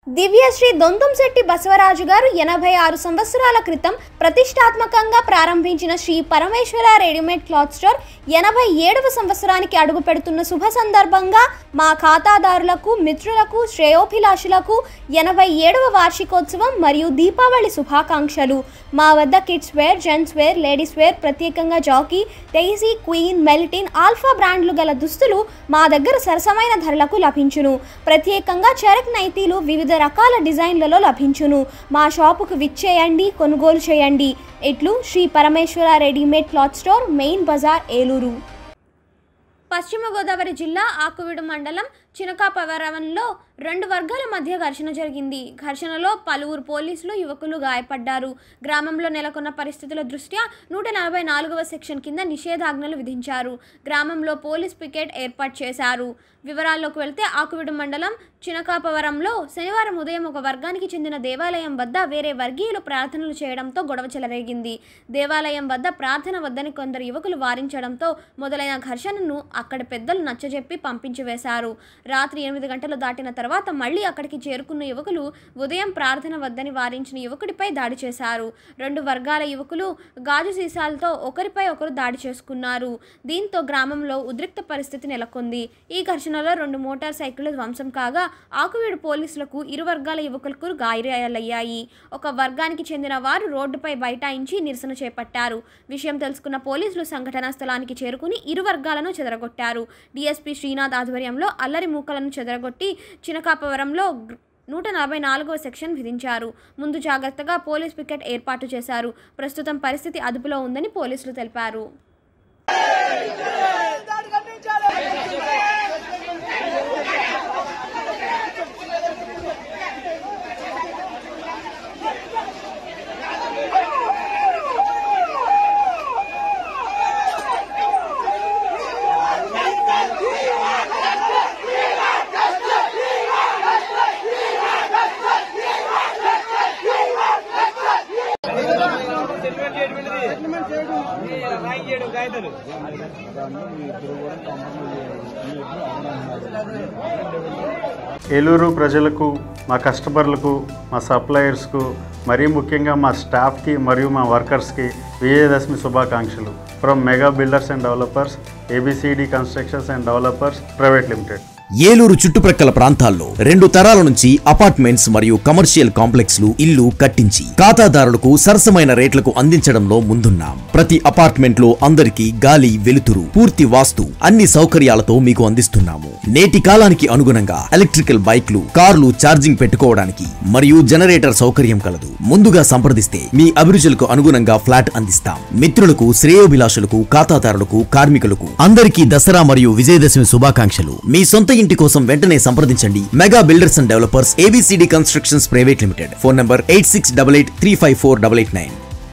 దివ్యశ్రీ దొంతంశెట్టి బసవరాజు గారు ఎనభై ఆరు సంవత్సరాల క్రితం ప్రతిష్టాత్మకంగా ప్రారంభించిన Shri Parameshwara readymade cloth store ఎనభై ఏడవ సంవత్సరానికి అడుగు పెడుతున్న శుభ సందర్భంగా మా ఖాతాదారులకు మిత్రులకు శ్రేయోభిలాషులకు ఎనభై ఏడవ వార్షికోత్సవం మరియు దీపావళి శుభాకాంక్షలు మా వద్ద kids wear gents wear ladies wear ప్రత్యేకంగా Jockey Daisy Queen Meltin Alpha బ్రాండ్లు గల దుస్తులు మా దగ్గర సరసమైన ధరలకు లభించును ప్రత్యేకంగా చరక్ నైతీలు వివిధ రకాల డిజైన్లలో లభించును మా షాపుకు విచ్చేయండి కొనుగోలు చేయండి ఇట్లు Shri Parameshwara readymade cloth store main bazaar Eluru పశ్చిమ గోదావరి జిల్లా ఆకువీడు మండలం చినకాపవరంలో రెండు వర్గాల మధ్య ఘర్షణ జరిగింది ఘర్షణలో పలువురు పోలీసులు యువకులు గాయపడ్డారు గ్రామంలో నెలకొన్న పరిస్థితుల దృష్ట్యా నూట నలభై నాలుగవ సెక్షన్ కింద నిషేధాజ్ఞలు విధించారు గ్రామంలో పోలీస్ పికెట్ ఏర్పాటు చేశారు వివరాల్లోకి వెళ్తే ఆకువీడు మండలం చినకాపవరంలో శనివారం ఉదయం ఒక వర్గానికి చెందిన దేవాలయం వద్ద వేరే వర్గీయులు ప్రార్థనలు చేయడంతో గొడవ చెలరేగింది దేవాలయం వద్ద ప్రార్థన వద్దని కొందరు యువకులు వారించడంతో మొదలైన ఘర్షణను అక్కడి పెద్దలు నచ్చజెప్పి పంపించి వేశారు రాత్రి ఎనిమిది గంటలు దాటిన తర్వాత మళ్ళీ అక్కడికి చేరుకున్న యువకులు ఉదయం ప్రార్థన వద్దని వారించిన యువకుడిపై దాడి చేశారు రెండు వర్గాల యువకులు గాజు సీసాలతో ఒకరిపై ఒకరు దాడి చేసుకున్నారు దీంతో గ్రామంలో ఉద్రిక్త పరిస్థితి నెలకొంది ఈ ఘర్షణలో రెండు మోటార్ సైకిళ్లు ధ్వంసం కాగా ఆకువీడు పోలీసులకు ఇరు వర్గాల యువకులకు గాయాలయ్యాయి ఒక వర్గానికి చెందిన వారు రోడ్డుపై బైఠాయించి నిరసన చేపట్టారు విషయం తెలుసుకున్న పోలీసులు సంఘటనా స్థలానికి చేరుకుని ఇరు వర్గాలను చెదరగొట్టారు డీఎస్పీ శ్రీనాథ్ ఆధ్వర్యంలో అల్లరి మూకలను చెదరగొట్టి చినకాపవరంలో గ్ర- నూట నలభై నాలుగవ సెక్షన్ విధించారు ముందు జాగ్రత్తగా పోలీస్ పికెట్ ఏర్పాటు చేశారు ప్రస్తుతం పరిస్థితి అదుపులో ఉందని పోలీసులు తెలిపారు దాడి ఖండించాలి ఏలూరు ప్రజలకు మా కస్టమర్లకు మా సప్లయర్స్కు మరీ ముఖ్యంగా మా స్టాఫ్కి మరియు మా వర్కర్స్కి విజయదశమి శుభాకాంక్షలు from mega builders and developers A B C D constructions and developers private limited Eluru చుట్టుప్రక్కల ప్రాంతాల్లో రెండు తరాల నుంచి అపార్ట్మెంట్స్ మరియు కమర్షియల్ కాంప్లెక్స్లు ఇల్లు కట్టించి ఖాతాదారులకు సరసమైన రేట్లకు అందించడంలో ముందున్నాం ప్రతి అపార్ట్మెంట్ లో అందరికీ గాలి వెలుతురు పూర్తి వాస్తు అన్ని సౌకర్యాలతో మీకు అందిస్తున్నాము నేటి కాలానికి అనుగుణంగా ఎలక్ట్రికల్ బైక్లు కార్లు ఛార్జింగ్ పెట్టుకోవడానికి మరియు జనరేటర్ సౌకర్యం కలదు ముందుగా సంప్రదిస్తే మీ అభిరుచులకు అనుగుణంగా ఫ్లాట్ అందిస్తాం మిత్రులకు శ్రేయోభిలాషులకు ఖాతాదారులకు కార్మికులకు అందరికీ దసరా మరియు విజయదశమి శుభాకాంక్షలు మీ సొంత ఇంటి కోసం వెంటనే సంప్రదించండి mega builders and developers A B C D constructions private limited phone number eight six double eight three five four double eight nine